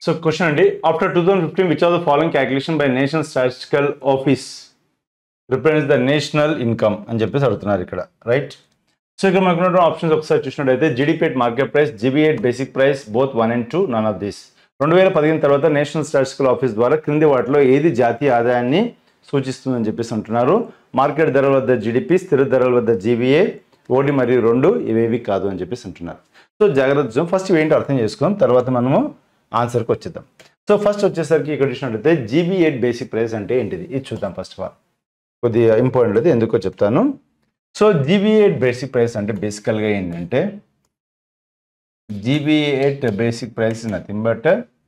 So question అండి after two thousand fifteen which are the following calculation by national statistical office represents the national income అని చెప్పేసి అడుగుతున్నారు ఇక్కడ right so ఇక్కడ మనకు ఉన్న ఆప్షన్స్ ఒకసారి చూసినట్టయితే GDP at market price GVA at basic price both one and two none of this రెండు వేల పదిహేను తర్వాత నేషనల్ స్టాటిస్టికల్ ఆఫీస్ ద్వారా క్రింది వాటిలో ఏది జాతీయ ఆదాయాన్ని సూచిస్తుందని చెప్పేసి అంటున్నారు మార్కెట్ ధరల వద్ద జీడిపి స్థిర ధరల వద్ద జీబీఏ ఒకటి మరియు రెండు ఇవేవి కాదు అని చెప్పేసి అంటున్నారు సో జాగ్రత్త చూద్దాం ఫస్ట్ ఇవేంటి అర్థం చేసుకుందాం తర్వాత మనము ఆన్సర్కి వచ్చేద్దాం సో ఫస్ట్ వచ్చేసరికి ఇక్కడ చూసినట్టయితే జీబీ ఎయిట్ బేసిక్ ప్రైస్ అంటే ఏంటిది ఇది చూద్దాం ఫస్ట్ ఆఫ్ ఆల్ కొద్దిగా ఇంపార్టెంట్ అది ఎందుకో చెప్తాను so GVA at basic price అంటే బేసికల్గా ఏంటంటే GVA at basic price nothing but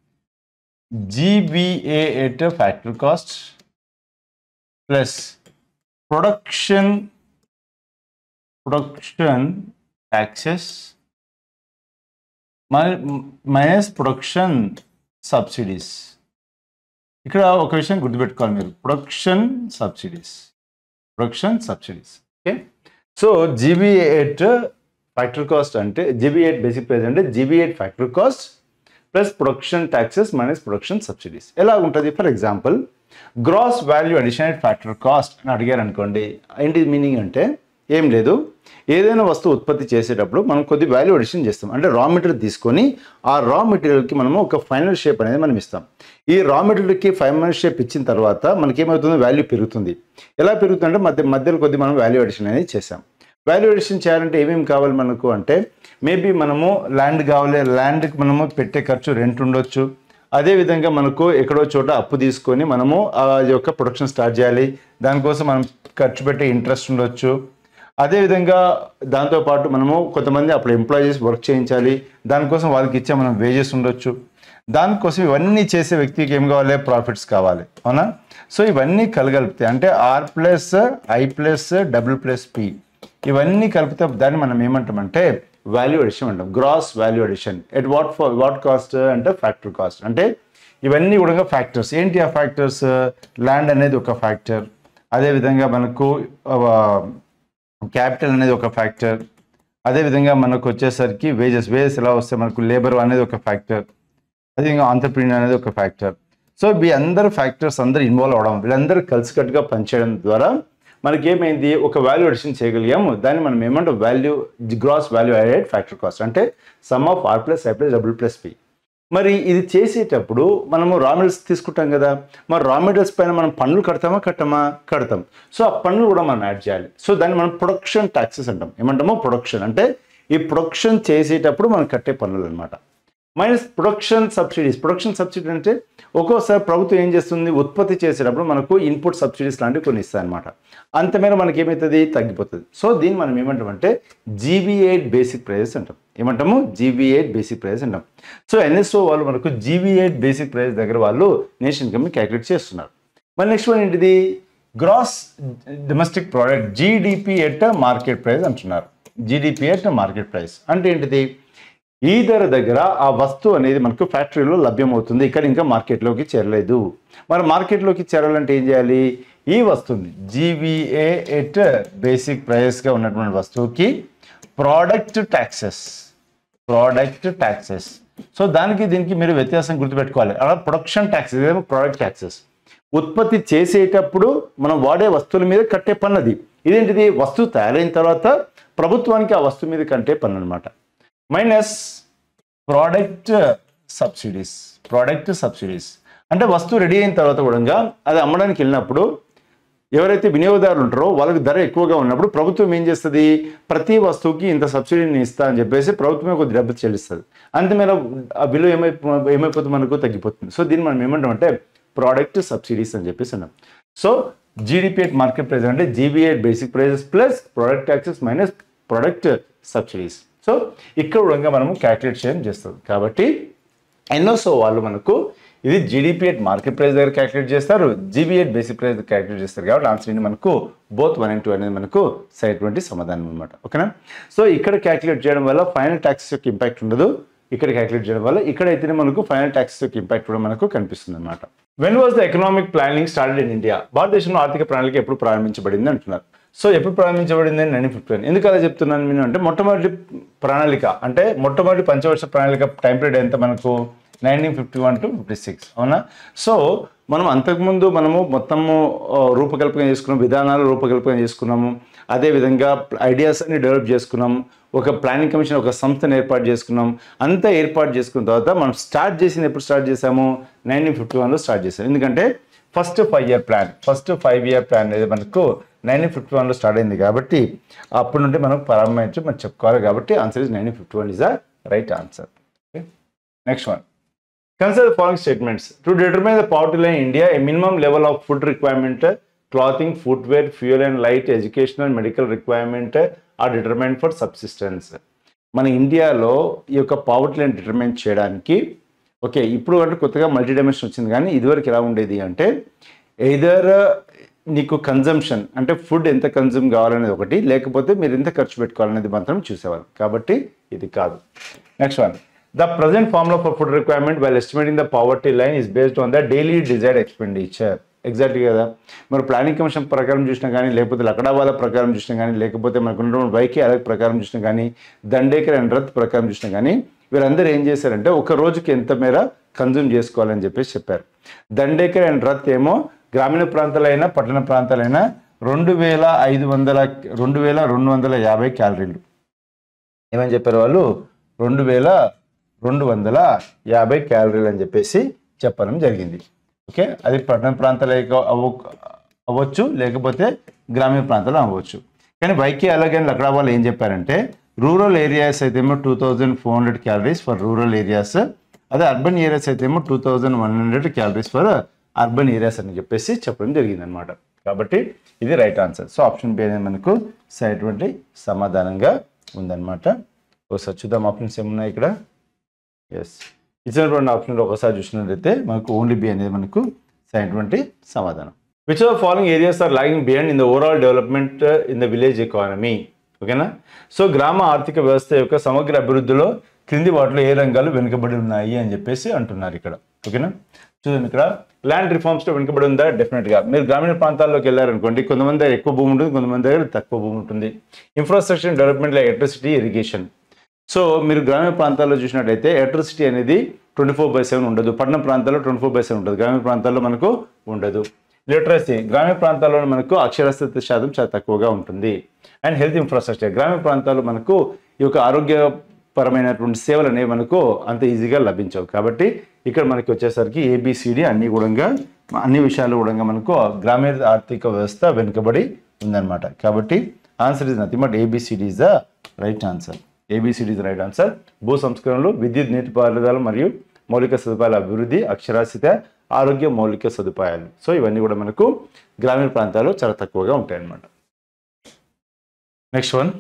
GVA at factory cost plus production production taxes minus production subsidies ఇక్కడ ఒక విషయం గుర్తుపెట్టుకోవాలి మీరు production subsidies production subsidies okay so GVA at factory cost అంటే GVA at basic price అంటే GVA at factory cost plus production taxes minus production subsidies ఎలా ఉంటుంది for example gross value addition at factory cost అని అడిగారు అనుకోండి ఏంటి meaning అంటే ఏం లేదు ఏదైనా వస్తువు ఉత్పత్తి చేసేటప్పుడు మనం కొద్ది వాల్యూ అడిషన్ చేస్తాం అంటే రా మెటీరియల్ తీసుకొని ఆ రా మెటీరియల్కి మనము ఒక ఫైనల్ షేప్ అనేది మనం ఇస్తాం ఈ రా మెటీరియల్కి ఫైనల్ షేప్ ఇచ్చిన తర్వాత మనకి ఏమవుతుంది వాల్యూ పెరుగుతుంది ఎలా పెరుగుతుందంటే మధ్య మధ్యలో కొద్ది మనం వాల్యూ అడిషన్ అనేది చేసాం వాల్యూ అడిషన్ చేయాలంటే ఏమేమి కావాలి మనకు అంటే మేబీ మనము ల్యాండ్ కావాలి ల్యాండ్కి మనము పెట్టే ఖర్చు రెంట్ ఉండొచ్చు అదేవిధంగా మనకు ఎక్కడో చోట అప్పు తీసుకొని మనము ఆ యొక్క ప్రొడక్షన్ స్టార్ట్ చేయాలి దానికోసం మనం ఖర్చు పెట్టే ఇంట్రెస్ట్ ఉండొచ్చు అదేవిధంగా దాంతోపాటు మనము కొంతమంది అప్పుడు ఎంప్లాయీస్ వర్క్ చేయించాలి దానికోసం వాళ్ళకి ఇచ్చే మనం వేజెస్ ఉండొచ్చు దానికోసం ఇవన్నీ చేసే వ్యక్తికి ఏం కావాలి ప్రాఫిట్స్ కావాలి అవునా సో ఇవన్నీ కలగలిపితే అంటే R plus I plus double plus P ఇవన్నీ కలిపితే దాన్ని మనం ఏమంటామంటే వాల్యూ అడిషన్ అంటాం gross value addition at what for what cost అంటే ఫ్యాక్టరీ కాస్ట్ అంటే ఇవన్నీ కూడా ఫ్యాక్టర్స్ ఏంటి ఆ ఫ్యాక్టర్స్ ల్యాండ్ అనేది ఒక ఫ్యాక్టర్ అదేవిధంగా మనకు క్యాపిటల్ అనేది ఒక ఫ్యాక్టర్ అదేవిధంగా మనకు వచ్చేసరికి వేజెస్ వేజెస్ ఎలా వస్తే మనకు లేబర్ అనేది ఒక ఫ్యాక్టర్ అదేవిధంగా ఆంటర్ప్రీనర్ అనేది ఒక ఫ్యాక్టర్ సో ఈ అందరు ఫ్యాక్టర్స్ అందరూ ఇన్వాల్వ్ అవడం వీళ్ళందరూ కలిసికట్టుగా పనిచేయడం ద్వారా మనకి ఏమైంది ఒక వాల్యూ అడిషన్ చేయగలిగాము దాన్ని మనం ఏమంటాం value gross value added factor cost అంటే sum of R plus I plus double plus P మరి ఇది చేసేటప్పుడు మనము రా మెటీరియల్స్ తీసుకుంటాం కదా మరి రా మెటీరియల్స్ పైన మనం పన్నులు కడతామా కట్టమా కడతాం సో ఆ పన్నులు కూడా మనం యాడ్ చేయాలి సో దాన్ని మనం ప్రొడక్షన్ ట్యాక్సెస్ అంటాం ఏమంటామో ప్రొడక్షన్ అంటే ఈ ప్రొడక్షన్ చేసేటప్పుడు మనం కట్టే పన్నులు అనమాట minus production subsidies production subsidy అంటే ఒక్కోసారి ప్రభుత్వం ఏం చేస్తుంది ఉత్పత్తి చేసేటప్పుడు మనకు ఇన్పుట్ సబ్సిడీస్ లాంటివి కొన్ని ఇస్తాయి అనమాట అంతమేర మనకి ఏమవుతుంది తగ్గిపోతుంది సో దీన్ని మనం ఏమంటామంటే జీబీ ఎయిట్ బేసిక్ ప్రైజెస్ అంటాం ఏమంటాము జీబీ ఎయిట్ బేసిక్ ప్రైస్ అంటాం సో ఎన్ఎస్ఓ వాళ్ళు మనకు జీబీ ఎయిట్ బేసిక్ ప్రైస్ దగ్గర వాళ్ళు నేషన్ ఇన్కమ్ని క్యాలిక్యులేట్ చేస్తున్నారు మరి నెక్స్ట్ వన్ ఏంటిది gross domestic product GDP at market price అంటున్నారు జీడిపి ఎట్ మార్కెట్ ప్రైస్ అంటే ఏంటిది ఈ ధర దగ్గర ఆ వస్తువు అనేది మనకు ఫ్యాక్టరీలో లభ్యమవుతుంది ఇక్కడ ఇంకా మార్కెట్లోకి చేరలేదు మరి మార్కెట్లోకి చేరాలంటే ఏం చేయాలి ఈ వస్తువుని జీవీఏ ఎట్ బేసిక్ ప్రైస్గా ఉన్నటువంటి వస్తువుకి product taxes product taxes so దానికి దీనికి మీరు వ్యత్యాసం గుర్తుపెట్టుకోవాలి అలా ప్రొడక్షన్ ట్యాక్సెస్ ఏమో ప్రోడక్ట్ ట్యాక్సెస్ ఉత్పత్తి చేసేటప్పుడు మనం వాడే వస్తువుల మీద కట్టే పన్ను అది ఇదేంటిది వస్తువు తయారైన తర్వాత ప్రభుత్వానికి ఆ వస్తువు మీద కంటే పన్ను అనమాట minus product subsidies product subsidies అంటే వస్తువు రెడీ అయిన తర్వాత కూడా అది అమ్మడానికి వెళ్ళినప్పుడు ఎవరైతే వినియోగదారులు ఉంటారో వాళ్ళకి ధర ఎక్కువగా ఉన్నప్పుడు ప్రభుత్వం ఏం చేస్తుంది ప్రతి వస్తువుకి ఇంత సబ్సిడీని ఇస్తా అని చెప్పేసి ప్రభుత్వమే కొద్ది డబ్బు చెల్లిస్తుంది అంతమేర ఆ విలువ ఏమైపో ఏమైపోతుంది మనకు తగ్గిపోతుంది సో దీన్ని మనం ఏమంటామంటే ప్రోడక్ట్ సబ్సిడీస్ అని చెప్పేసి అన్నాం సో జీడిపి మార్కెట్ ప్రైస్ అంటే GVA at basic prices plus product taxes minus product subsidies so ఇక్కడ కూడా మనము క్యాల్కులేట్ చేయడం చేస్తుంది కాబట్టి ఎన్ఓసో వాళ్ళు మనకు ఇది జీడిపి ఎట్ మార్కెట్ ప్రైస్ దగ్గర క్యాల్కులేట్ చేస్తారు జీబీఎట్ బేసిక్ ప్రైస్ క్యాల్కులేట్ చేస్తారు కాబట్టి ఆన్సర్ ఏంటి మనకు బోత్ వన్ అండ్ టూ అనేది మనకు సరైనటువంటి సమాధానం అనమాట ఓకేనా సో ఇక్కడ క్యాల్కులేట్ చేయడం వల్ల ఫైనల్ ట్యాక్సెస్ యొక్క ఇంపాక్ట్ ఉండదు ఇక్కడ క్యాల్కులేట్ చేయడం వల్ల ఇక్కడైతేనే మనకు ఫైనల్ ట్యాక్సెస్ యొక్క ఇంపాక్ట్ కూడా మనకు కనిపిస్తుంది అనమాట when was the economic planning started in India భారతదేశంలో ఆర్థిక ప్రణాళిక ఎప్పుడు ప్రారంభించబడింది అంటున్నారు సో ఎప్పుడు ప్రారంభించబడింది నైన్టీన్ ఫిఫ్టీ ఎందుకు అలా చెప్తున్నాను నేను అంటే మొట్టమొదటి ప్రణాళిక అంటే మొట్టమొదటి పంచవర్ష ప్రణాళిక టైం పీరియడ్ ఎంత మనకు nineteen fifty one to fifty six అవునా సో మనం అంతకుముందు మనము మొత్తము ఆ, రూపకల్పన చేసుకున్నాం విధానాలు రూపకల్పన చేసుకున్నాము అదేవిధంగా ఐడియాస్ అన్ని డెవలప్ చేసుకున్నాం ఒక ప్లానింగ్ కమిషన్ ఒక సంస్థను ఏర్పాటు చేసుకున్నాం అంతా ఏర్పాటు చేసుకున్న తర్వాత మనం స్టార్ట్ చేసింది ఎప్పుడు స్టార్ట్ చేసాము నైన్టీన్ ఫిఫ్టీ వన్లో స్టార్ట్ చేసాం ఎందుకంటే first five year plan first five year plan అనేది మనకు నైన్టీన్ ఫిఫ్టీ వన్లో స్టార్ట్ అయింది కాబట్టి అప్పటి నుండి మనం ప్రారంభించి మనం చెప్పుకోవాలి కాబట్టి answer is nineteen fifty one is the right answer next one Consider the following statements. To determine the poverty line in India, a minimum level of food requirement, clothing, footwear, fuel and light, educational, medical requirement are determined for subsistence. మన ఇండియాలో ఈ యొక్క poverty line determine చేయడానికి okay ఇప్పుడు అంటే కొత్తగా multi dimension వచ్చింది కానీ ఇదివరకు ఎలా ఉండేది అంటే ఎయిదర్ నీకు కన్జంప్షన్ అంటే ఫుడ్ ఎంత కన్జ్యూమ్ కావాలనేది ఒకటి లేకపోతే మీరు ఎంత ఖర్చు పెట్టుకోవాలనేది మాత్రం చూసేవారు కాబట్టి ఇది కాదు next one the present formula for food requirement while estimating the poverty line is based on the daily desired expenditure exactly కదా మరి ప్లానింగ్ కమిషన్ ప్రకారం చూసినా కానీ లేకపోతే లకడావాల ప్రకారం చూసినా కానీ లేకపోతే మనకు ఉన్నటువంటి వైకే అలగ్ ప్రకారం చూసినా కానీ దండేకర్ అండ్ రత్ ప్రకారం చూసినా కానీ వీరందరూ ఏం చేశారంటే ఒక రోజుకి ఎంత మేర కన్జ్యూమ్ చేసుకోవాలని చెప్పేసి చెప్పారు దండేకర్ అండ్ రత్ ఏమో గ్రామీణ ప్రాంతాలైనా పట్టణ ప్రాంతాలైనా రెండు వేల ఐదు వందల రెండు వేల రెండు వందల యాభై క్యాలరీలు ఏమని చెప్పారు వాళ్ళు రెండు వేల రెండు వందల యాభై క్యాలరీలు అని చెప్పేసి చెప్పడం జరిగింది ఓకే అది పట్టణ ప్రాంతాలు అవ్వ అవ్వచ్చు లేకపోతే గ్రామీణ ప్రాంతాలు అవ్వచ్చు కానీ వైకే అలాగే అక్కడ వాళ్ళు ఏం చెప్పారంటే రూరల్ ఏరియాస్ అయితే ఏమో two thousand four hundred calories for rural areas అదే అర్బన్ ఏరియాస్ అయితే ఏమో two thousand one hundred calories for urban areas అని చెప్పేసి చెప్పడం జరిగింది అనమాట కాబట్టి ఇది right answer so option B అనేది మనకు సరైనటువంటి సమాధానంగా ఉందన్నమాట ఒకసారి చూద్దాం ఆప్షన్స్ ఏమున్నాయి ఇక్కడ ఎస్ ఇచ్చినటువంటి ఆప్షన్లో ఒకసారి చూసినట్లయితే మనకు ఓన్లీ బి అనేది మనకు సరైనటువంటి సమాధానం which of following areas are lagging beyond in the overall development in the village economy ఓకేనా సో గ్రామ ఆర్థిక వ్యవస్థ యొక్క సమగ్ర అభివృద్ధిలో క్రింది వాటిలో ఏ రంగాలు వెనుకబడి ఉన్నాయి అని చెప్పేసి అంటున్నారు ఇక్కడ ఓకేనా చూడండి ఇక్కడ ల్యాండ్ రిఫార్మ్స్లో వెనుకబడి ఉందా డెఫినెట్గా మీరు గ్రామీణ ప్రాంతాల్లోకి వెళ్ళారనుకోండి కొంతమంది దగ్గర ఎక్కువ భూమి ఉంటుంది కొంతమంది దగ్గర తక్కువ భూమి ఉంటుంది infrastructure development electricity irrigation so మీరు గ్రామీణ ప్రాంతాల్లో చూసినట్టయితే ఎలక్ట్రిసిటీ అనేది ట్వంటీ ఫోర్ బై సెవెన్ ఉండదు పట్టణ ప్రాంతాల్లో ట్వంటీ ఫోర్ బై సెవెన్ ఉంటుంది గ్రామీణ ప్రాంతాల్లో మనకు ఉండదు లిటరసీ గ్రామీణ ప్రాంతాల్లో మనకు అక్షరాస్యత శాతం చాలా తక్కువగా ఉంటుంది అండ్ హెల్త్ ఇన్ఫ్రాస్ట్రక్చర్ గ్రామీణ ప్రాంతాల్లో మనకు ఈ యొక్క ఆరోగ్యపరమైనటువంటి సేవలు అనేవి మనకు అంత ఈజీగా లభించవు కాబట్టి ఇక్కడ మనకి వచ్చేసరికి ఏబిసిడి అన్ని కూడా అన్ని విషయాలు కూడా మనకు గ్రామీణ ఆర్థిక వ్యవస్థ వెనుకబడి ఉందన్నమాట కాబట్టి answer is nothing but A B C D is the right answer A B C D is right answer భూ సంస్కరణలు విద్యుత్ నీటిపారుదల మరియు మౌలిక సదుపాయాల అభివృద్ధి అక్షరాస్యత ఆరోగ్య మౌలిక సదుపాయాలు సో ఇవన్నీ కూడా మనకు గ్రామీణ ప్రాంతాల్లో చాలా తక్కువగా ఉంటాయి అన్నమాట next one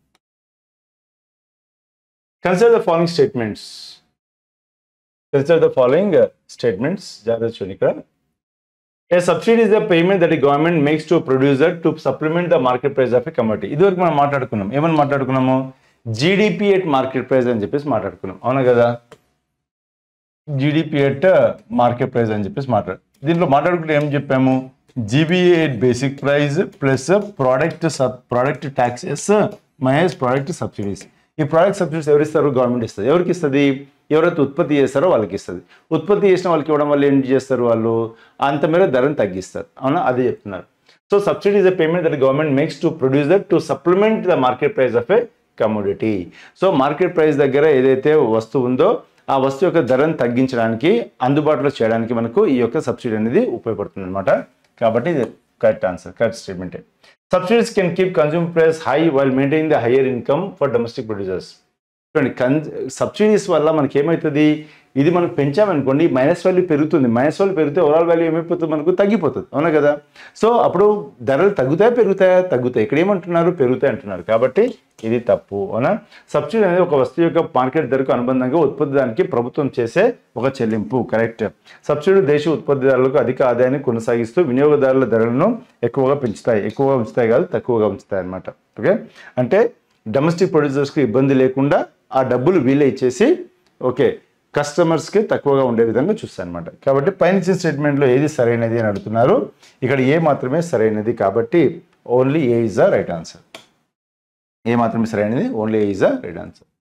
consider the following statements consider the following statements జాగ్రత్త చూడండి ఇక్కడ a subsidy is the payment that ఈ government makes to producer to supplement the market price of a commodity ఇదివరకు మనం మాట్లాడుకున్నాం ఏమని మాట్లాడుకున్నాము జీడిపి ఎట్ మార్కెట్ ప్రైస్ అని చెప్పేసి మాట్లాడుకున్నాం అవునా కదా జీడిపి ఎట్ మార్కెట్ ప్రైస్ అని చెప్పేసి మాట్లాడు దీంట్లో మాట్లాడుకుంటే ఏం చెప్పాము GVA at basic price plus product sub product taxes minus product subsidies ఈ ప్రోడక్ట్ సబ్సిడీస్ ఎవరు ఇస్తారు గవర్నమెంట్ ఇస్తుంది ఎవరికి ఇస్తుంది ఎవరైతే ఉత్పత్తి చేస్తారో వాళ్ళకి ఇస్తుంది ఉత్పత్తి చేసిన వాళ్ళకి ఇవ్వడం వల్ల ఏంటి చేస్తారు వాళ్ళు అంత మేర ధరను తగ్గిస్తారు అవునా అదే చెప్తున్నారు so subsidy is a payment that government makes to producer to supplement the market price of a commodity so market price దగ్గర ఏదైతే వస్తువు ఉందో ఆ వస్తువు యొక్క ధరను తగ్గించడానికి అందుబాటులో చేయడానికి మనకు ఈ యొక్క సబ్సిడీ అనేది ఉపయోగపడుతుంది అనమాట కాబట్టి ఇది కరెక్ట్ ఆన్సర్ కరెక్ట్ స్టేట్మెంటే subsidies can keep consumer price high while maintain the higher income for domestic producers చూడండి కన్ సబ్సిడీస్ వల్ల మనకి ఏమవుతుంది ఇది మనం పెంచామనుకోండి మైనస్ వాల్యూ పెరుగుతుంది మైనస్ వాల్యూ పెరిగితే ఓవరాల్ వాల్యూ ఏమైపోతుంది మనకు తగ్గిపోతుంది అవునా కదా సో అప్పుడు ధరలు తగ్గుతాయా పెరుగుతాయా తగ్గుతాయి ఇక్కడ ఏమంటున్నారు పెరుగుతాయి అంటున్నారు కాబట్టి ఇది తప్పు అవునా సబ్సిడీ అనేది ఒక వస్తువు యొక్క మార్కెట్ ధరకు అనుబంధంగా ఉత్పత్తిదానికి ప్రభుత్వం చేసే ఒక చెల్లింపు కరెక్ట్ సబ్సిడీ దేశ ఉత్పత్తిదారులకు అధిక ఆదాయాన్ని కొనసాగిస్తూ వినియోగదారుల ధరలను ఎక్కువగా పెంచుతాయి ఎక్కువగా ఉంచుతాయి కాదు తక్కువగా ఉంచుతాయి అన్నమాట ఓకే అంటే డొమెస్టిక్ ప్రొడ్యూసర్స్కి ఇబ్బంది లేకుండా ఆ డబ్బులు వీలే ఇచ్చేసి ఓకే కస్టమర్స్కి తక్కువగా ఉండే విధంగా చూస్తాను అనమాట కాబట్టి పైన ఇచ్చిన స్టేట్మెంట్లో ఏది సరైనది అని అడుగుతున్నారు ఇక్కడ ఏ మాత్రమే సరైనది కాబట్టి only A is the right answer A మాత్రమే సరైనది only A is the right answer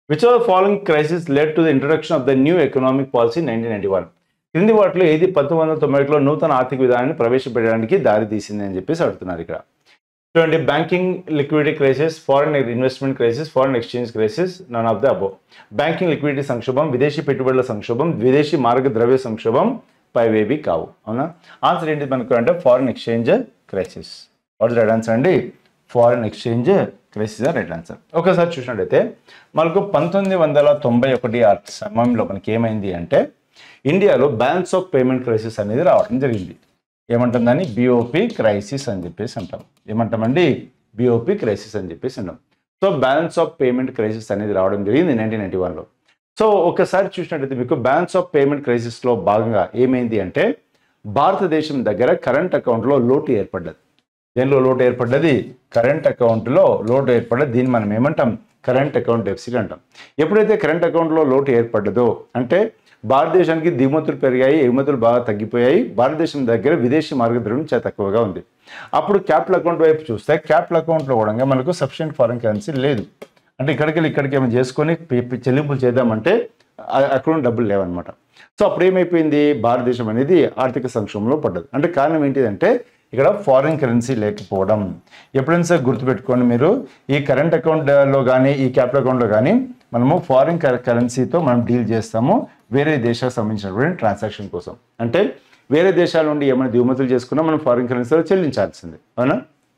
which are following crisis led to the introduction of the new economic policy nineteen ninety one క్రింది వాటిలో ఏది పంతొమ్మిది వందల తొంభై ఒకటిలో నూతన ఆర్థిక విధానాన్ని ప్రవేశపెట్టడానికి దారి తీసింది అని చెప్పేసి అడుగుతున్నారు ఇక్కడ చూడండి banking liquidity crisis foreign investment crisis foreign exchange crisis none of the above banking liquidity సంక్షోభం విదేశీ పెట్టుబడుల సంక్షోభం విదేశీ మార్గ ద్రవ్య సంక్షోభం పైవేవి కావు అవునా ఆన్సర్ ఏంటి మనకు అంటే foreign exchange crisis what right answer అండి foreign exchange crisis right answer ఒకసారి చూసినట్టయితే మనకు పంతొమ్మిది వందల తొంభై ఒకటి ఆ సమయంలో మనకి ఏమైంది అంటే ఇండియాలో బ్యాలెన్స్ ఆఫ్ పేమెంట్ క్రైసిస్ అనేది రావడం జరిగింది ఏమంటుందని బిఓపి క్రైసిస్ అని చెప్పేసి అంటాం ఏమంటామండి బిఓపి క్రైసిస్ అని చెప్పేసి అంటాం so balance of payment crisis అనేది రావడం జరిగింది నైన్టీన్ నైన్టీ వన్లో సో ఒకసారి చూసినట్టయితే మీకు బ్యాలెన్స్ ఆఫ్ పేమెంట్ క్రైసిస్లో భాగంగా ఏమైంది అంటే భారతదేశం దగ్గర కరెంట్ అకౌంట్లో లోటు ఏర్పడ్డది దేనిలో లోటు ఏర్పడ్డది కరెంట్ అకౌంట్లో లోటు ఏర్పడ్డది దీన్ని మనం ఏమంటాం కరెంట్ అకౌంట్ డెఫిసిట్ అంటాం ఎప్పుడైతే కరెంట్ అకౌంట్లో లోటు ఏర్పడ్డదో అంటే భారతదేశానికి దిగుమతులు పెరిగాయి ఎగుమతులు బాగా తగ్గిపోయాయి భారతదేశం దగ్గర విదేశీ మార్గద్రవ్యం చాలా తక్కువగా ఉంది అప్పుడు క్యాపిటల్ అకౌంట్ వైపు చూస్తే క్యాపిటల్ అకౌంట్లో కూడా మనకు సఫిషియెంట్ ఫారెన్ కరెన్సీ లేదు అంటే ఇక్కడికి వెళ్ళి ఇక్కడికి ఏమైనా చేసుకొని పే- పే- చెల్లింపులు చేద్దామంటే ఆ- అకౌంట్ డబ్బులు లేవన్నమాట సో అప్పుడు ఏమైపోయింది భారతదేశం అనేది ఆర్థిక సంక్షోభంలో పడ్డది అంటే కారణం ఏంటిదంటే ఇక్కడ ఫారిన్ కరెన్సీ లేకపోవడం ఎప్పుడైనా సరే గుర్తుపెట్టుకోండి మీరు ఈ కరెంట్ అకౌంట్లో కానీ ఈ క్యాపిటల్ అకౌంట్లో కానీ మనము ఫారిన్ కరెన్సీతో మనం డీల్ చేస్తాము వేరే దేశాలకు సంబంధించినటువంటి ట్రాన్సాక్షన్ కోసం అంటే వేరే దేశాల నుండి ఏమైనా దిగుమతులు చేసుకున్నా మనం ఫారిన్ కరెన్సీలో చెల్లించాల్సిందే అవునా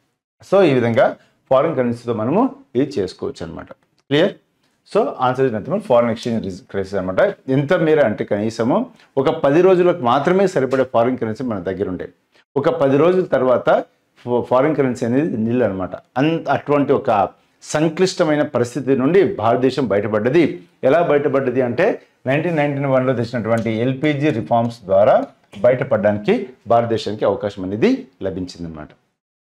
సో ఈ విధంగా ఫారిన్ కరెన్సీతో మనము ఇది చేసుకోవచ్చు అనమాట clear so answer is nothing foreign exchange crisis అనమాట ఎంత మేర అంటే కనీసము ఒక పది రోజులకు మాత్రమే సరిపడే ఫారిన్ కరెన్సీ మన దగ్గర ఉండేది ఒక పది రోజుల తర్వాత ఫారిన్ కరెన్సీ అనేది నిల్ అనమాట అంత అటువంటి ఒక సంక్లిష్టమైన పరిస్థితి నుండి భారతదేశం బయటపడ్డది ఎలా బయటపడ్డది అంటే నైన్టీన్ నైన్టీన్ వన్లో తెచ్చినటువంటి ఎల్పిజి రిఫార్మ్స్ ద్వారా బయటపడడానికి భారతదేశానికి అవకాశం అనేది లభించిందన్నమాట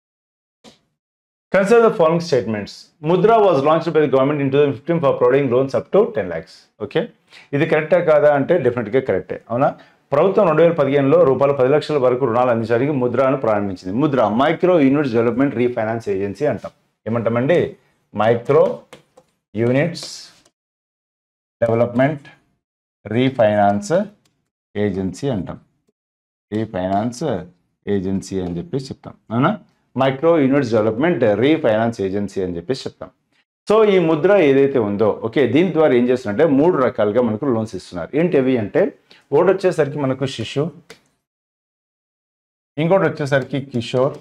Consider the following statements. Mudra was launched by the government in 2015 for providing loans up to 10 lakhs. Okay ఇది కరెక్టా కాదా అంటే డెఫినెట్గా కరెక్టే అవునా ప్రభుత్వం రెండు వేల పదిహేనులో రూపాయలు పది లక్షల వరకు రుణాలు అందించడానికి ముద్రాను ప్రారంభించింది Mudra micro units development refinance agency అంటాం ఏమంటామండి micro units development refinance agency అంటాం రీఫైనాన్స్ ఏజెన్సీ అని చెప్పేసి చెప్తాం అవునా micro units development refinance agency అని చెప్పేసి చెప్తాం సో ఈ ముద్ర ఏదైతే ఉందో ఓకే దీని ద్వారా ఏం చేస్తున్నారంటే మూడు రకాలుగా మనకు లోన్స్ ఇస్తున్నారు ఏంటివి అంటే ఒకటి వచ్చేసరికి మనకు శిశు ఇంకోటి వచ్చేసరికి కిషోర్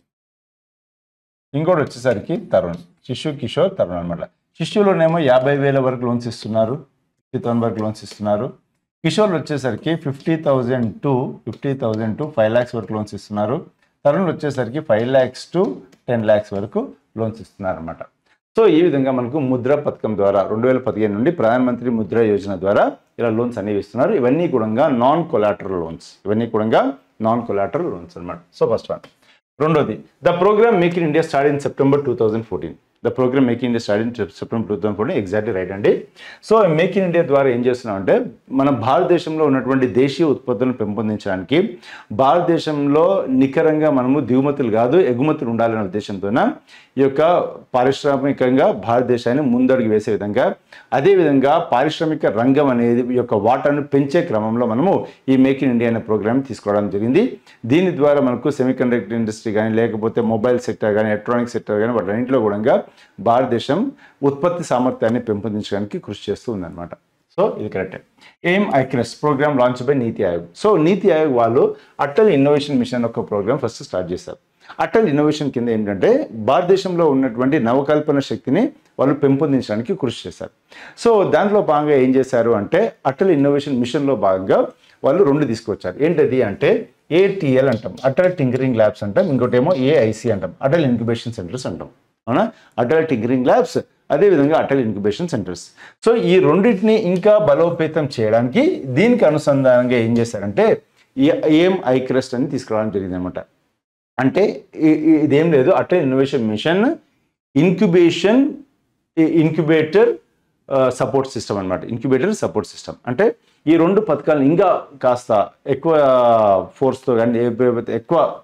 ఇంకోటి వచ్చేసరికి తరుణ్ శిశు కిషోర్ తరుణ్ అనమాట శిశువులోనేమో యాభై వేల వరకు లోన్స్ ఇస్తున్నారు ఫిఫ్టీ థౌసండ్ వరకు లోన్స్ ఇస్తున్నారు కిషోర్ వచ్చేసరికి fifty thousand to fifty thousand to five lakhs వరకు లోన్స్ ఇస్తున్నారు తరుణ్ వచ్చేసరికి five lakhs to ten lakhs వరకు లోన్స్ ఇస్తున్నారు అనమాట సో ఈ విధంగా మనకు ముద్ర పథకం ద్వారా రెండు వేల పదిహేను నుండి ప్రధానమంత్రి ముద్ర యోజన ద్వారా ఇలా లోన్స్ అనేవి ఇస్తున్నారు ఇవన్నీ కూడా నాన్ కొలాటరల్ లోన్స్ ఇవన్నీ కూడా నాన్ కొలాటరల్ లోన్స్ అన్నమాట సో ఫస్ట్ వన్ రెండోది the program make in India start in September two thousand fourteen the program make in India start in September two thousand fourteen exactly right అండి so make in India ద్వారా ఏం చేస్తున్నాం అంటే మన భారతదేశంలో ఉన్నటువంటి దేశీయ ఉత్పత్తులను పెంపొందించడానికి భారతదేశంలో నికరంగా మనము దిగుమతులు కాదు ఎగుమతులు ఉండాలనే ఉద్దేశంతోన ఈ యొక్క పారిశ్రామికంగా భారతదేశాన్ని ముందడుగు వేసే విధంగా అదేవిధంగా పారిశ్రామిక రంగం అనేది ఈ యొక్క వాటాను పెంచే క్రమంలో మనము ఈ మేక్ ఇన్ ఇండియా అనే ప్రోగ్రామ్ తీసుకోవడం జరిగింది దీని ద్వారా మనకు సెమీ కండక్టర్ ఇండస్ట్రీ కానీ లేకపోతే మొబైల్ సెక్టర్ కానీ ఎలక్ట్రానిక్ సెక్టర్ కానీ వాటన్నింటిలో కూడా భారతదేశం ఉత్పత్తి సామర్థ్యాన్ని పెంపొందించడానికి కృషి చేస్తూ ఉందన్నమాట సో ఇది కరెక్టే aim iCREST program launch by NITI Aayog so NITI Aayog వాళ్ళు అటల్ ఇన్నోవేషన్ మిషన్ ఒక ప్రోగ్రామ్ ఫస్ట్ స్టార్ట్ చేశారు అటల్ ఇన్నోవేషన్ కింద ఏంటంటే భారతదేశంలో ఉన్నటువంటి నవకల్పన శక్తిని వాళ్ళు పెంపొందించడానికి కృషి చేశారు సో దాంట్లో భాగంగా ఏం చేశారు అంటే అటల్ ఇన్నోవేషన్ మిషన్లో భాగంగా వాళ్ళు రెండు తీసుకొచ్చారు ఏంటది అంటే ఏటీఎల్ అంటాం అటల్ టింకరింగ్ ల్యాబ్స్ అంటాం ఇంకోటేమో ఏఐసి అంటాం అటల్ ఇంక్యుబేషన్ సెంటర్స్ అంటాం అవునా అటల్ టింకరింగ్ ల్యాబ్స్ అదేవిధంగా అటల్ ఇంక్యుబేషన్ సెంటర్స్ సో ఈ రెండింటిని ఇంకా బలోపేతం చేయడానికి దీనికి అనుసంధానంగా ఏం చేశారంటే ఏం ఐక్రెస్ట్ అని తీసుకురావడం జరిగింది అనమాట అంటే ఇ- ఇ- ఇదేం లేదు Atal innovation mission incubation incubator support system అన్నమాట ఇంక్యుబేటర్ సపోర్ట్ సిస్టమ్ అంటే ఈ రెండు పథకాలను ఇంకా కాస్త ఎక్కువ ఫోర్స్తో కానీ ఎక్కువ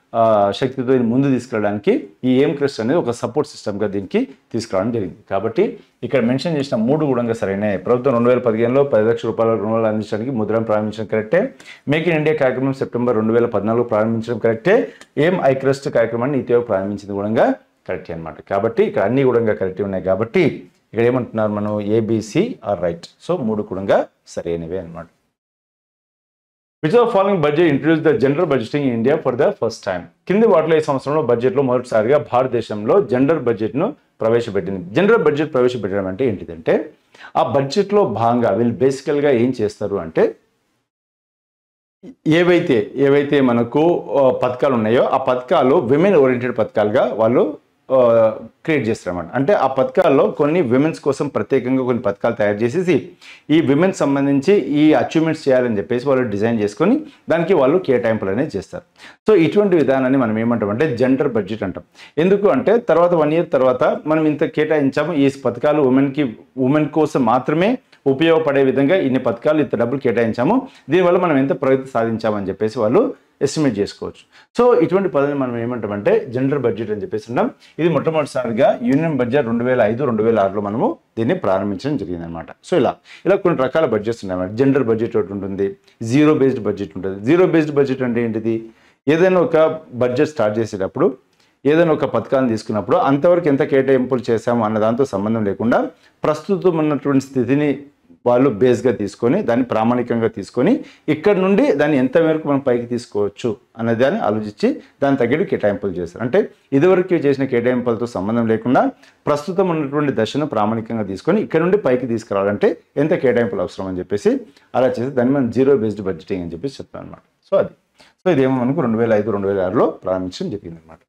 ఆ, శక్తితో దీన్ని ముందు తీసుకెళ్ళడానికి ఈ ఏం క్రెస్ట్ అనేది ఒక సపోర్ట్ సిస్టమ్గా దీనికి తీసుకురావడం జరిగింది కాబట్టి ఇక్కడ మెన్షన్ చేసిన మూడు కూడా సరైన ప్రభుత్వం రెండు వేల పదిహేనులో పది లక్షల రూపాయల రుణాలు అందించడానికి ముద్రను ప్రారంభించడం కరెక్టే మేక్ ఇన్ ఇండియా కార్యక్రమం సెప్టెంబర్ రెండు వేల పద్నాలుగు ప్రారంభించడం కరెక్టే ఏం ఐ క్రెస్ట్ కార్యక్రమాన్ని నీతి ఆయోగ్ ప్రారంభించింది కూడా కరెక్టే అనమాట కాబట్టి ఇక్కడ అన్ని కూడా కరెక్ట్ ఉన్నాయి కాబట్టి ఇక్కడ ఏమంటున్నారు మనం ఏబిసి ఆర్ రైట్ సో మూడు కూడా సరైనవే అనమాట which of following budget introduce the gender budgeting in India for the first time కింది వాటిలో ఈ సంవత్సరంలో బడ్జెట్లో మొదటిసారిగా భారతదేశంలో జెండర్ బడ్జెట్ను ప్రవేశపెట్టింది జెండర్ బడ్జెట్ ప్రవేశపెట్టడం అంటే ఏంటిదంటే ఆ బడ్జెట్లో భాగంగా వీళ్ళు బేసికల్గా ఏం చేస్తారు అంటే ఏవైతే ఏవైతే మనకు ఆ, పథకాలు ఉన్నాయో ఆ పథకాలు విమెన్ ఓరియంటెడ్ పథకాలుగా వాళ్ళు క్రియేట్ చేస్తారన్నమాట అంటే ఆ పథకాల్లో కొన్ని విమెన్స్ కోసం ప్రత్యేకంగా కొన్ని పథకాలు తయారు చేసేసి ఈ విమెన్ సంబంధించి ఈ అచీవ్మెంట్స్ చేయాలని చెప్పేసి వాళ్ళు డిజైన్ చేసుకొని దానికి వాళ్ళు కేటాయింపులు అనేది చేస్తారు సో ఇటువంటి విధానాన్ని మనం ఏమంటాం అంటే జెండర్ బడ్జెట్ అంటాం ఎందుకు అంటే తర్వాత వన్ ఇయర్ తర్వాత మనం ఇంత కేటాయించాము ఈ పథకాలు ఉమెన్కి ఉమెన్ కోసం మాత్రమే ఉపయోగపడే విధంగా ఇన్ని పథకాలు ఇంత డబ్బులు కేటాయించాము దీనివల్ల మనం ఎంత ప్రగతి సాధించామని చెప్పేసి వాళ్ళు ఎస్టిమేట్ చేసుకోవచ్చు సో ఇటువంటి పదాన్ని మనం ఏమంటామంటే జెండర్ బడ్జెట్ అని చెప్పేసి ఉంటాం ఇది మొట్టమొదటిసారిగా యూనియన్ బడ్జెట్ రెండు వేల ఐదు రెండు వేల ఆరులో మనము దీన్ని ప్రారంభించడం జరిగింది అనమాట సో ఇలా ఇలా కొన్ని రకాల బడ్జెట్స్ ఉన్నాయి జెండర్ బడ్జెట్ ఒకటి ఉంటుంది జీరో బేస్డ్ బడ్జెట్ ఉంటుంది జీరో బేస్డ్ బడ్జెట్ అంటే ఏంటిది ఏదైనా ఒక బడ్జెట్ స్టార్ట్ చేసేటప్పుడు ఏదైనా ఒక పథకాన్ని తీసుకున్నప్పుడు అంతవరకు ఎంత కేటాయింపులు చేశాము అన్న దాంతో సంబంధం లేకుండా ప్రస్తుతం ఉన్నటువంటి స్థితిని వాళ్ళు బేస్గా తీసుకొని దాన్ని ప్రామాణికంగా తీసుకొని ఇక్కడ నుండి దాన్ని ఎంత మేరకు మనం పైకి తీసుకోవచ్చు అనే దాన్ని ఆలోచించి దాని తగ్గట్టు కేటాయింపులు చేస్తారు అంటే ఇదివరకు చేసిన కేటాయింపులతో సంబంధం లేకుండా ప్రస్తుతం ఉన్నటువంటి దశను ప్రామాణికంగా తీసుకొని ఇక్కడ నుండి పైకి తీసుకురావాలంటే ఎంత కేటాయింపులు అవసరం అని చెప్పేసి అలా చేసి దాన్ని మనం జీరో బేస్డ్ బడ్జెటింగ్ అని చెప్పేసి చెప్తాం అనమాట సో అది సో ఇదేమో మనకు రెండు వేల ఐదు రెండు వేల ఆరులో ప్రారంభించడం జరిగింది అనమాట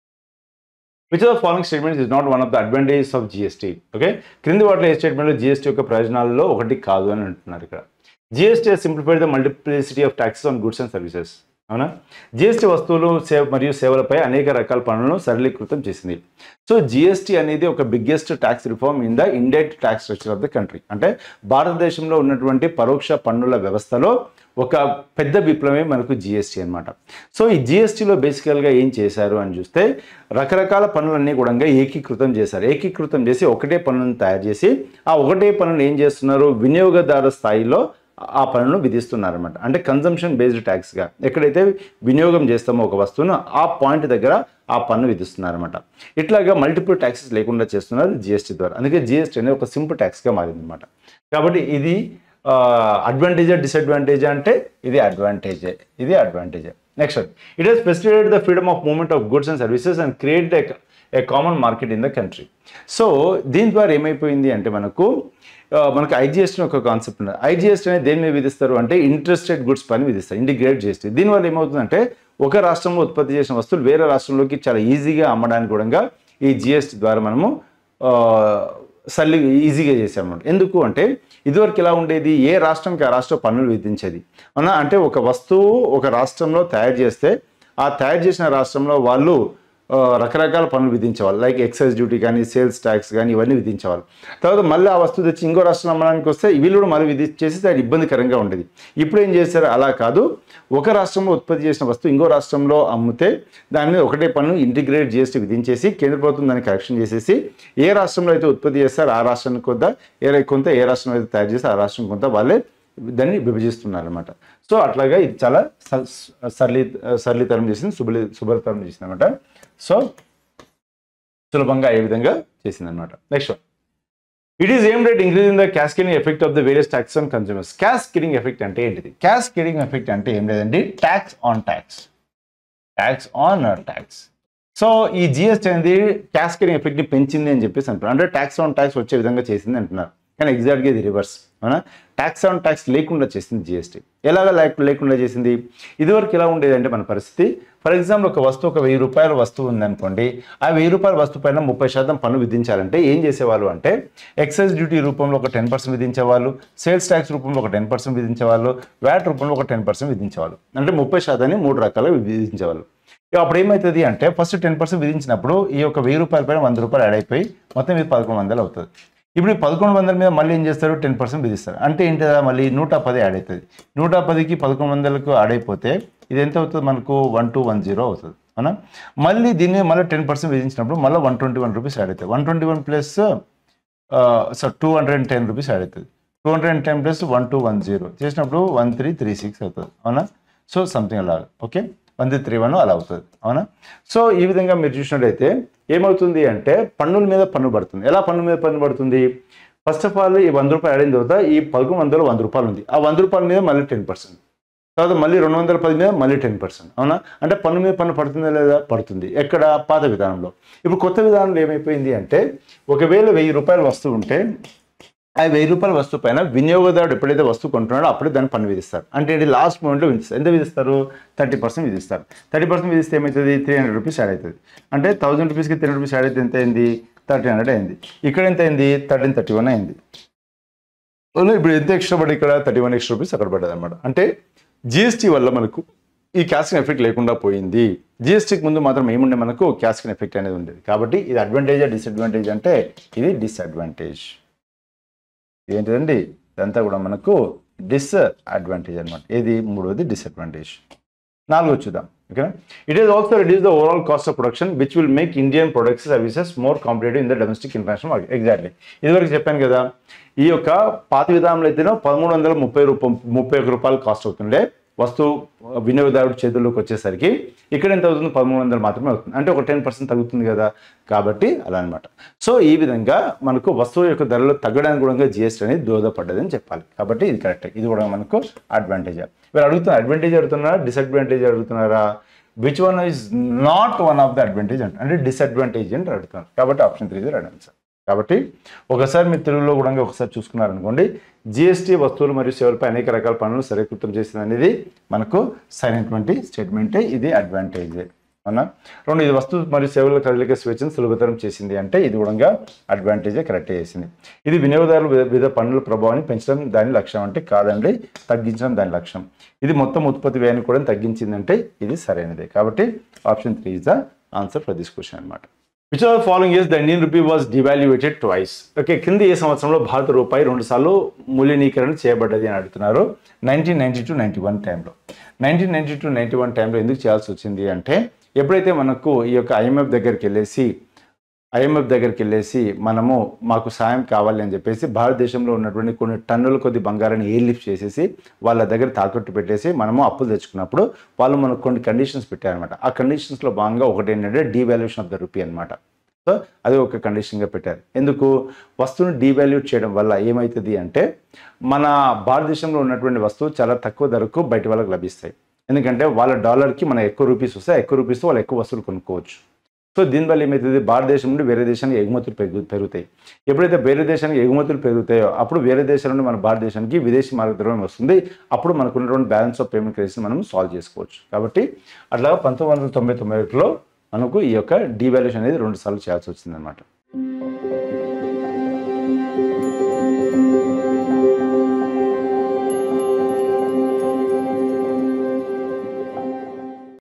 which of following statements is not one of the advantages of GST okay క్రింది వాటిలో ఏ స్టేట్మెంట్లో జిఎస్టీ యొక్క ప్రయోజనాల్లో ఒకటి కాదు అని అంటున్నారు ఇక్కడ GST simplified the multiplicity of taxes on goods and services అవునా జిఎస్టీ వస్తువులు సేవ మరియు సేవలపై అనేక రకాల పనులను సరళీకృతం చేసింది సో జిఎస్టీ అనేది ఒక biggest tax reform in the indirect tax structure of the country అంటే భారతదేశంలో ఉన్నటువంటి పరోక్ష పన్నుల వ్యవస్థలో ఒక పెద్ద విప్లవమే మనకు జిఎస్టీ అన్నమాట సో ఈ జిఎస్టీలో బేసికల్గా ఏం చేశారు అని చూస్తే రకరకాల పనులన్నీ కూడా ఏకీకృతం చేశారు ఏకీకృతం చేసి ఒకటే పన్నును తయారు చేసి ఆ ఒకటే పన్నును ఏం చేస్తున్నారు వినియోగదారు స్థాయిలో ఆ పన్నును విధిస్తున్నారు అనమాట అంటే కన్జంప్షన్ బేస్డ్ ట్యాక్స్గా ఎక్కడైతే వినియోగం చేస్తామో ఒక వస్తువును ఆ పాయింట్ దగ్గర ఆ పన్ను విధిస్తున్నారు అనమాట ఇట్లాగా మల్టిపుల్ ట్యాక్సెస్ లేకుండా చేస్తున్నారు జిఎస్టీ ద్వారా అందుకే జిఎస్టీ అనేది ఒక సింపుల్ ట్యాక్స్గా మారింది అనమాట కాబట్టి ఇది అడ్వాంటేజా డిసడ్వాంటేజా అంటే ఇది అడ్వాంటేజే ఇది అడ్వాంటేజే next it has facilitate the freedom of movement of goods and services and create a common market in the country so దీని ద్వారా ఏమైపోయింది అంటే మనకు ఆ, మనకు ఐజిఎస్టీ ఒక కాన్సెప్ట్ ఉంది ఐజిఎస్టీ అనేది దేని మీద విధిస్తారు అంటే ఇంట్రెస్టెడ్ గుడ్స్ పని విధిస్తారు ఇంటిగ్రేట్ జిఎస్టీ దీనివల్ల ఏమవుతుందంటే ఒక రాష్ట్రంలో ఉత్పత్తి చేసిన వస్తువులు వేరే రాష్ట్రంలోకి చాలా ఈజీగా అమ్మడానికి కూడా ఈ జిఎస్టీ ద్వారా మనము ఆ, సల్లి ఈజీగా చేసామన్నమాట ఎందుకు అంటే ఇదివరకు ఎలా ఉండేది ఏ రాష్ట్రంకి ఆ రాష్ట్రం పన్నులు విధించేది అవునా అంటే ఒక వస్తువు ఒక రాష్ట్రంలో తయారు చేస్తే ఆ తయారు చేసిన రాష్ట్రంలో వాళ్ళు ఆ, రకరకాల పనులు విధించేవాళ్ళు లైక్ ఎక్సైజ్ డ్యూటీ కానీ సేల్స్ ట్యాక్స్ కానీ ఇవన్నీ విధించేవాళ్ళు తర్వాత మళ్ళీ ఆ వస్తువు తెచ్చి ఇంకో రాష్ట్రం అమ్మడానికి వస్తే వీళ్ళు కూడా మళ్ళీ విధించేసి అది ఇబ్బందికరంగా ఉండేది ఇప్పుడు ఏం చేశారు అలా కాదు ఒక రాష్ట్రంలో ఉత్పత్తి చేసిన వస్తువు ఇంకో రాష్ట్రంలో అమ్మితే దాని మీద ఒకటే పన్ను ఇంటిగ్రేట్ జిఎస్టీ విధించేసి కేంద్ర ప్రభుత్వం దాన్ని కరెక్షన్ చేసేసి ఏ రాష్ట్రంలో అయితే ఉత్పత్తి చేస్తారో ఆ రాష్ట్రానికి కొంత ఏ కొంత ఏ రాష్ట్రంలో అయితే తయారు చేస్తే ఆ రాష్ట్రం కొంత వాళ్ళే దాన్ని విభజిస్తున్నారు అనమాట సో అట్లాగా ఇది చాలా స- సరళీ సరళీతరం చేసింది శుభలి శుభతరం చేసింది అనమాట సో సులభంగా ఏ విధంగా చేసింది అనమాట next it is aimed at increasing the cascading effect of the various tax on consumers cascading effect అంటే ఏంటిది క్యాస్కేడింగ్ ఎఫెక్ట్ అంటే ఏం లేదండి tax on tax tax on tax so ఈ జిఎస్టీ అనేది క్యాస్కేడింగ్ ఎఫెక్ట్ని పెంచింది అని చెప్పేసి అంటున్నారు అంటే ట్యాక్స్ ఆన్ ట్యాక్స్ వచ్చే విధంగా చేసింది అంటున్నారు కానీ ఎగ్జాక్ట్గా ఇది రివర్స్ అవునా ట్యాక్స్ ఆన్ ట్యాక్స్ లేకుండా చేసింది జిఎస్టీ ఎలాగ లేక లేకుండా చేసింది ఇదివరకు ఎలా ఉండేది అంటే మన పరిస్థితి ఫర్ ఎగ్జాంపుల్ ఒక వస్తువు ఒక వెయ్యి రూపాయల వస్తువు ఉందనుకోండి ఆ వెయ్యి రూపాయల వస్తువు పైన ముప్పై శాతం పన్ను విధించాలంటే ఏం చేసేవాళ్ళు అంటే ఎక్సైజ్ డ్యూటీ రూపంలో ఒక టెన్ పర్సెంట్ విధించేవాళ్ళు సేల్స్ ట్యాక్స్ రూపంలో ఒక టెన్ పర్సెంట్ విధించేవాళ్ళు వ్యాట్ రూపంలో ఒక టెన్ పర్సెంట్ విధించేవాళ్ళు అంటే ముప్పై శాతాన్ని మూడు రకాలుగా విధించేవాళ్ళు ఇక అప్పుడు ఏమవుతుంది అంటే ఫస్ట్ టెన్ పర్సెంట్ విధించినప్పుడు ఈ యొక్క వెయ్యి రూపాయల పైన వంద రూపాయలు యాడ్ అయిపోయి మొత్తం ఇది పదకొండు వందలు అవుతుంది ఇప్పుడు ఈ పదకొండు వందల మీద మళ్ళీ ఏం చేస్తారు టెన్ పర్సెంట్ విధిస్తారు అంటే ఏంటి కదా మళ్ళీ నూట పది యాడ్ అవుతుంది నూట పదికి పదకొండు వందలకు యాడ్ అయిపోతే ఇది ఎంత అవుతుంది మనకు వన్ టూ వన్ జీరో అవుతుంది అవునా మళ్ళీ దీన్ని మళ్ళీ టెన్ పర్సెంట్ విధించినప్పుడు మళ్ళీ one twenty one rupees add అవుతాయి one twenty one plus so two hundred and ten rupees add అవుతుంది two hundred and ten plus one two one zero చేసినప్పుడు వన్ త్రీ త్రీ సిక్స్ అవుతుంది అవునా so something అలా okay one three three one అలా అవుతుంది అవునా so ఈ విధంగా మీరు చూసినట్టయితే ఏమవుతుంది అంటే పన్నుల మీద పన్ను పడుతుంది ఎలా పన్ను మీద పన్ను పడుతుంది ఫస్ట్ ఆఫ్ ఆల్ ఈ వంద రూపాయలు ఆడిన తర్వాత ఈ పదకొండు వందలు వంద రూపాయలు ఉంది ఆ వంద రూపాయల మీద మళ్ళీ టెన్ పర్సెంట్ తర్వాత మళ్ళీ రెండు వందల పది మీద మళ్ళీ టెన్ పర్సెంట్ అవునా అంటే పన్ను మీద పన్ను పడుతుందా లేదా పడుతుంది ఎక్కడ పాత విధానంలో ఇప్పుడు కొత్త విధానంలో ఏమైపోయింది అంటే ఒకవేళ వెయ్యి రూపాయలు వస్తువు ఉంటే ఆ వెయ్యి రూపాయల వస్తువు పైన వినియోగదారుడు ఎప్పుడైతే వస్తువు కొంటున్నాడో అప్పుడే దాన్ని పన్ను విధిస్తారు అంటే ఏంటి లాస్ట్ మూమెంట్లో విధిస్తారు ఎంత విధిస్తారు థర్టీ పర్సెంట్ విధిస్తారు థర్టీ పర్సెంట్ విధిస్తే ఏమవుతుంది త్రీ హండ్రెడ్ రూపీస్ యాడ్ అవుతుంది అంటే థౌసండ్ రూపీస్కి త్రీ హండ్రెడ్ రూపీస్ యాడ్ అయితే ఎంత అయింది థర్టీ హండ్రెడ్ అయింది ఇక్కడ ఎంత అయింది థర్టీన్ థర్టీ వన్ అయింది అవును, ఇప్పుడు ఎంత ఎక్స్ట్రా పడి ఇక్కడ థర్టీ వన్ ఎక్స్ట్రా రూపీస్ అక్కడ పడ్డది అనమాట అంటే జిఎస్టీ వల్ల మనకు ఈ క్యాస్కిన్ ఎఫెక్ట్ లేకుండా పోయింది జిఎస్టీకి ముందు మాత్రం ఏముండే మనకు క్యాస్కిన్ ఎఫెక్ట్ అనేది ఉండేది కాబట్టి ఇది అడ్వాంటేజ్ డిసడ్వాంటేజ్ అంటే ఇది డిసడ్వాంటేజ్ ఏంటిదండి ఇదంతా కూడా మనకు డిస్అడ్వాంటేజ్ అనమాట ఇది మూడవది డిసడ్వాంటేజ్ నాలుగో చూద్దాం ఓకేనా it is also reduce the overall cost of production which will make Indian products services more competitive in the domestic international market exactly ఇదివరకు చెప్పాను కదా ఈ యొక్క పాత విధానంలో అయితేనో పదమూడు వందల ముప్పై రూప ముప్పై ఒక రూపాయలు కాస్ట్ అవుతుండే వస్తువు వినియోగదారుడు చేతుల్లోకి వచ్చేసరికి ఇక్కడ ఎంత అవుతుంది పదమూడు వందలు మాత్రమే అవుతుంది అంటే ఒక టెన్ పర్సెంట్ తగ్గుతుంది కదా కాబట్టి అలా అనమాట సో ఈ విధంగా మనకు వస్తువు యొక్క ధరలు తగ్గడానికి కూడా జిఎస్టీ అనేది దోహదపడ్డదని చెప్పాలి కాబట్టి ఇది కరెక్ట్ ఇది కూడా మనకు అడ్వాంటేజ్ మీరు అడుగుతున్నారు అడ్వాంటేజ్ అడుగుతున్నారా డిసడ్వాంటేజ్ అడుగుతున్నారా which one is not one of the advantage అంటే అంటే డిసడ్వాంటేజ్ అని అడుగుతున్నారు కాబట్టి option three is right answer కాబట్టి ఒకసారి మీరు తెలుగులో కూడా ఒకసారి చూసుకున్నారనుకోండి జిఎస్టీ వస్తువులు మరియు సేవలపై అనేక రకాల పనులు సరికృతం చేసింది అనేది మనకు సరైనటువంటి స్టేట్మెంటే ఇది అడ్వాంటేజ్ అవునా రెండు ఇది వస్తువు మరియు సేవల కదలిక స్వేచ్ఛను సులభతరం చేసింది అంటే ఇది కూడా అడ్వాంటేజే కరెక్ట్ చేసింది ఇది వినియోగదారులు వివిధ- వివిధ పన్నుల ప్రభావాన్ని పెంచడం దాని లక్ష్యం అంటే కాదండి తగ్గించడం దాని లక్ష్యం ఇది మొత్తం ఉత్పత్తి వ్యయాన్ని కూడా తగ్గించిందంటే ఇది సరైనదే కాబట్టి option three is the answer for this question అనమాట which are following years the Indian rupee was devalued twice okay కింద ఏ సంవత్సరంలో భారత రూపాయి రెండు సార్లు మూల్యనీకరణ చేయబడ్డది అని అడుగుతున్నారు nineteen ninety two ninety one టైంలో nineteen ninety two ninety one టైంలో ఎందుకు చేయాల్సి వచ్చింది అంటే ఎప్పుడైతే మనకు ఈ యొక్క ఐఎంఎఫ్ దగ్గరికి వెళ్ళేసి ఐఎంఎఫ్ దగ్గరికి వెళ్ళేసి మనము మాకు సాయం కావాలి అని చెప్పేసి భారతదేశంలో ఉన్నటువంటి కొన్ని టన్నుల కొద్ది బంగారాన్ని ఏ లిఫ్ట్ చేసేసి వాళ్ళ దగ్గర తాకట్టు పెట్టేసి మనము అప్పులు తెచ్చుకున్నప్పుడు వాళ్ళు మనకు కొన్ని కండిషన్స్ పెట్టారనమాట ఆ కండిషన్స్లో భాగంగా ఒకటి ఏంటంటే డీవాల్యుయేషన్ ఆఫ్ ద రూపీ అనమాట సో అది ఒక కండిషన్గా పెట్టారు ఎందుకు వస్తువును డీవాల్యూట్ చేయడం వల్ల ఏమవుతుంది అంటే మన భారతదేశంలో ఉన్నటువంటి వస్తువు చాలా తక్కువ ధరకు బయట వాళ్ళకి లభిస్తాయి ఎందుకంటే వాళ్ళ డాలర్కి మన ఎక్కువ రూపీస్ వస్తాయి ఎక్కువ రూపీస్తో వాళ్ళు ఎక్కువ వస్తువులు కొనుక్కోవచ్చు సో దీనివల్ల ఏమవుతుంది భారతదేశం నుండి వేరే దేశానికి ఎగుమతులు పెరుగు పెరుగుతాయి ఎప్పుడైతే వేరే దేశానికి ఎగుమతులు పెరుగుతాయో అప్పుడు వేరే దేశం నుండి మన భారతదేశానికి విదేశీ మార్గద్రవ్యం వస్తుంది అప్పుడు మనకు ఉన్నటువంటి బ్యాలెన్స్ ఆఫ్ పేమెంట్ క్రైసిస్ మనం సాల్వ్ చేసుకోవచ్చు కాబట్టి అట్లా పంతొమ్మిది వందల తొంభై తొంభై ఒకటిలో మనకు ఈ యొక్క డీవాల్యూషన్ అనేది రెండు సార్లు చేయాల్సి వచ్చింది అనమాట